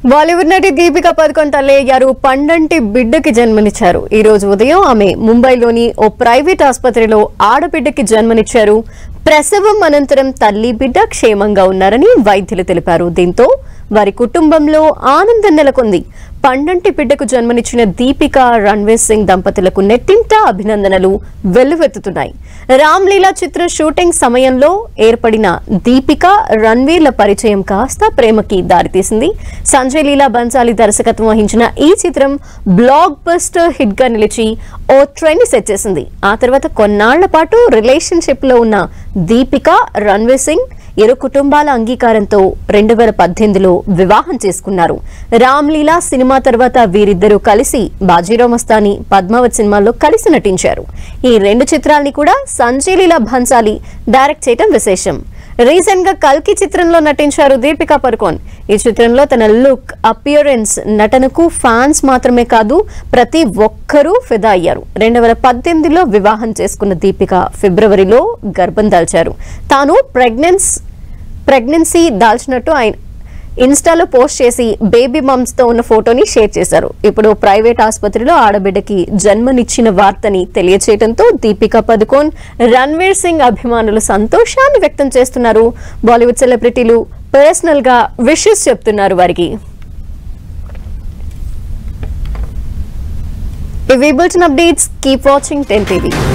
బాలీవుడ్ నటి దీపిక పదుకొన్ తల్లి అయ్యారు పండంటి బిడ్డకి జన్మనిచ్చారు ఈ రోజు ఉదయం ఆమె ముంబైలోని ఓ ప్రైవేట్ ఆసుపత్రిలో ఆడబిడ్డకి జన్మనిచ్చారు ప్రసవం అనంతరం తల్లి బిడ్డ క్షేమంగా ఉన్నారని వైద్యులు తెలిపారు దీంతో వారి కుటుంబంలో ఆనందం నెలకొంది పండంటి బిడ్డకు జన్మనిచ్చిన దీపిక రణ్వీర్ సింగ్ దంపతులకు నెట్టింట అభినందనలు వెల్లువెత్తుతున్నాయి రామ్లీలా చిత్ర షూటింగ్ సమయంలో ఏర్పడిన దీపిక రణ్వీర్ల పరిచయం కాస్త ప్రేమకి దారితీసింది సంజయ్ లీలా బన్సాలి దర్శకత్వం వహించిన ఈ చిత్రం బ్లాక్ బస్టర్ హిట్ గా నిలిచి ఓ ట్రెండ్ సెట్ చేసింది ఆ తర్వాత కొన్నాళ్ల పాటు రిలేషన్షిప్ లో ఉన్న దీపిక రణ్వీర్ సింగ్ ఇరు కుటుంబాల అంగీకారంతో రెండు వేల పద్దెనిమిదిలో వివాహం చేసుకున్నారు రామ్లీలా సినిమా తర్వాత వీరిద్దరూ కలిసి బాజీరావ్ మస్తాని పద్మావత్ సినిమాల్లో కలిసి నటించారు ఈ రెండు చిత్రాల్ని కూడా సంజయ్ లీలా భన్సాలి డైరెక్ట్ చేయడం విశేషం రీసెంట్ గా కల్కి చిత్రంలో నటించారు దీపికా పరుకోన్ ఈ చిత్రంలో తన లుక్ అపియరెన్స్ నటనకు ఫ్యాన్స్ మాత్రమే కాదు ప్రతి ఒక్కరూ ఫిదా అయ్యారు రెండు వేల పద్దెనిమిదిలో వివాహం చేసుకున్న దీపిక ఫిబ్రవరిలో గర్భం దాల్చారు తాను ప్రెగ్నెన్స్ ప్రెగ్నెన్సీ దాల్చినట్టు ఆయన ఇన్స్టాలో పోస్ట్ చేసి బేబీ మమ్స్ తో ఉన్న ఫోటోని షేర్ చేశారు ఇప్పుడు ప్రైవేట్ ఆసుపత్రిలో ఆడబిడ్డకి జన్మనిచ్చిన వార్తని తెలియచేయడంతో దీపికా పదుకోన్ రణ్వీర్ సింగ్ అభిమానులు సంతోషాన్ని వ్యక్తం చేస్తున్నారు బాలీవుడ్ సెలబ్రిటీలు పర్సనల్ గా విషెస్ చెప్తున్నారు వారికి ఇవి bulletin updates keep watching ten TV